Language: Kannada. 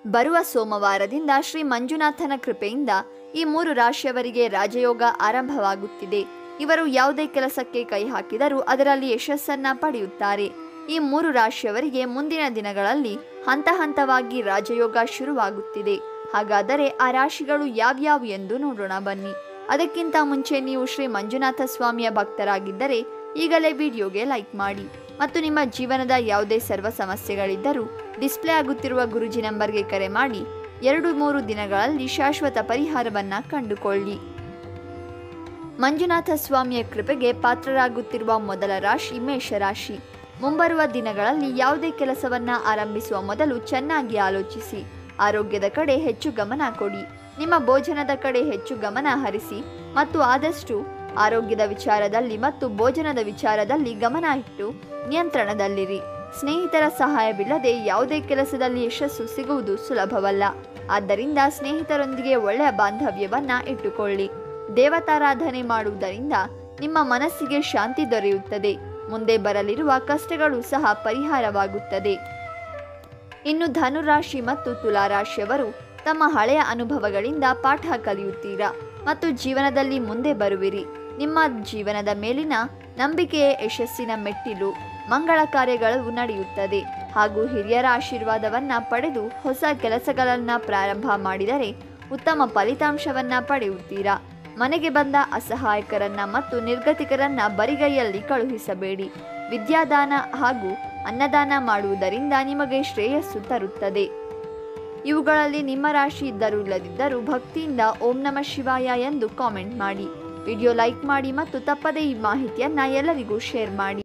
ಬರುವ ಸೋಮವಾರದಿಂದ ಶ್ರೀ ಮಂಜುನಾಥನ ಕೃಪೆಯಿಂದ ಈ ಮೂರು ರಾಶಿಯವರಿಗೆ ರಾಜಯೋಗ ಆರಂಭವಾಗುತ್ತಿದೆ ಇವರು ಯಾವುದೇ ಕೆಲಸಕ್ಕೆ ಕೈ ಹಾಕಿದರೂ ಅದರಲ್ಲಿ ಯಶಸ್ಸನ್ನ ಪಡೆಯುತ್ತಾರೆ ಈ ಮೂರು ರಾಶಿಯವರಿಗೆ ಮುಂದಿನ ದಿನಗಳಲ್ಲಿ ಹಂತ ಹಂತವಾಗಿ ರಾಜಯೋಗ ಶುರುವಾಗುತ್ತಿದೆ ಹಾಗಾದರೆ ಆ ರಾಶಿಗಳು ಯಾವ್ಯಾವು ಎಂದು ನೋಡೋಣ ಬನ್ನಿ ಅದಕ್ಕಿಂತ ಮುಂಚೆ ನೀವು ಶ್ರೀ ಮಂಜುನಾಥ ಸ್ವಾಮಿಯ ಭಕ್ತರಾಗಿದ್ದರೆ ಈಗಲೇ ವಿಡಿಯೋಗೆ ಲೈಕ್ ಮಾಡಿ ಮತ್ತು ನಿಮ್ಮ ಜೀವನದ ಯಾವುದೇ ಸರ್ವ ಸಮಸ್ಯೆಗಳಿದ್ದರೂ ಡಿಸ್ಪ್ಲೇ ಆಗುತ್ತಿರುವ ಗುರುಜಿ ನಂಬರ್ಗೆ ಕರೆ ಮಾಡಿ ಎರಡು ಮೂರು ದಿನಗಳಲ್ಲಿ ಶಾಶ್ವತ ಪರಿಹಾರವನ್ನ ಕಂಡುಕೊಳ್ಳಿ ಮಂಜುನಾಥ ಸ್ವಾಮಿಯ ಕೃಪೆಗೆ ಪಾತ್ರರಾಗುತ್ತಿರುವ ಮೊದಲ ರಾಶಿ ಮೇಷರಾಶಿ ಮುಂಬರುವ ದಿನಗಳಲ್ಲಿ ಯಾವುದೇ ಕೆಲಸವನ್ನ ಆರಂಭಿಸುವ ಮೊದಲು ಚೆನ್ನಾಗಿ ಆಲೋಚಿಸಿ ಆರೋಗ್ಯದ ಕಡೆ ಹೆಚ್ಚು ಗಮನ ಕೊಡಿ ನಿಮ್ಮ ಭೋಜನದ ಕಡೆ ಹೆಚ್ಚು ಗಮನ ಹರಿಸಿ ಮತ್ತು ಆದಷ್ಟು ಆರೋಗ್ಯದ ವಿಚಾರದಲ್ಲಿ ಮತ್ತು ಭೋಜನದ ವಿಚಾರದಲ್ಲಿ ಗಮನ ಇಟ್ಟು ನಿಯಂತ್ರಣದಲ್ಲಿರಿ ಸ್ನೇಹಿತರ ಸಹಾಯವಿಲ್ಲದೆ ಯಾವುದೇ ಕೆಲಸದಲ್ಲಿ ಯಶಸ್ಸು ಸಿಗುವುದು ಸುಲಭವಲ್ಲ ಆದ್ದರಿಂದ ಸ್ನೇಹಿತರೊಂದಿಗೆ ಒಳ್ಳೆಯ ಬಾಂಧವ್ಯವನ್ನ ಇಟ್ಟುಕೊಳ್ಳಿ ದೇವತಾರಾಧನೆ ಮಾಡುವುದರಿಂದ ನಿಮ್ಮ ಮನಸ್ಸಿಗೆ ಶಾಂತಿ ದೊರೆಯುತ್ತದೆ ಮುಂದೆ ಬರಲಿರುವ ಕಷ್ಟಗಳು ಸಹ ಪರಿಹಾರವಾಗುತ್ತದೆ ಇನ್ನು ಧನುರಾಶಿ ಮತ್ತು ತುಲಾರಾಶಿಯವರು ತಮ್ಮ ಹಳೆಯ ಅನುಭವಗಳಿಂದ ಪಾಠ ಕಲಿಯುತ್ತೀರಾ ಮತ್ತು ಜೀವನದಲ್ಲಿ ಮುಂದೆ ಬರುವಿರಿ ನಿಮ್ಮ ಜೀವನದ ಮೇಲಿನ ನಂಬಿಕೆಯೇ ಯಶಸ್ಸಿನ ಮೆಟ್ಟಿಲು ಮಂಗಳ ಕಾರ್ಯಗಳು ನಡೆಯುತ್ತದೆ ಹಾಗೂ ಹಿರಿಯರ ಆಶೀರ್ವಾದವನ್ನ ಪಡೆದು ಹೊಸ ಕೆಲಸಗಳನ್ನ ಪ್ರಾರಂಭ ಮಾಡಿದರೆ ಉತ್ತಮ ಫಲಿತಾಂಶವನ್ನ ಪಡೆಯುತ್ತೀರಾ ಮನೆಗೆ ಬಂದ ಅಸಹಾಯಕರನ್ನ ಮತ್ತು ನಿರ್ಗತಿಕರನ್ನ ಬರಿಗೈಯಲ್ಲಿ ಕಳುಹಿಸಬೇಡಿ ವಿದ್ಯಾದಾನ ಹಾಗೂ ಅನ್ನದಾನ ಮಾಡುವುದರಿಂದ ನಿಮಗೆ ಶ್ರೇಯಸ್ಸು ತರುತ್ತದೆ ಇವುಗಳಲ್ಲಿ ನಿಮ್ಮ ರಾಶಿ ಇದ್ದರೂ ಇಲ್ಲದಿದ್ದರೂ ಭಕ್ತಿಯಿಂದ ಓಂ ನಮ ಶಿವಾಯ ಎಂದು ಕಾಮೆಂಟ್ ಮಾಡಿ ವಿಡಿಯೋ ಲೈಕ್ ಮಾಡಿ ಮತ್ತು ತಪ್ಪದೇ ಈ ಮಾಹಿತಿಯನ್ನ ಎಲ್ಲರಿಗೂ ಶೇರ್ ಮಾಡಿ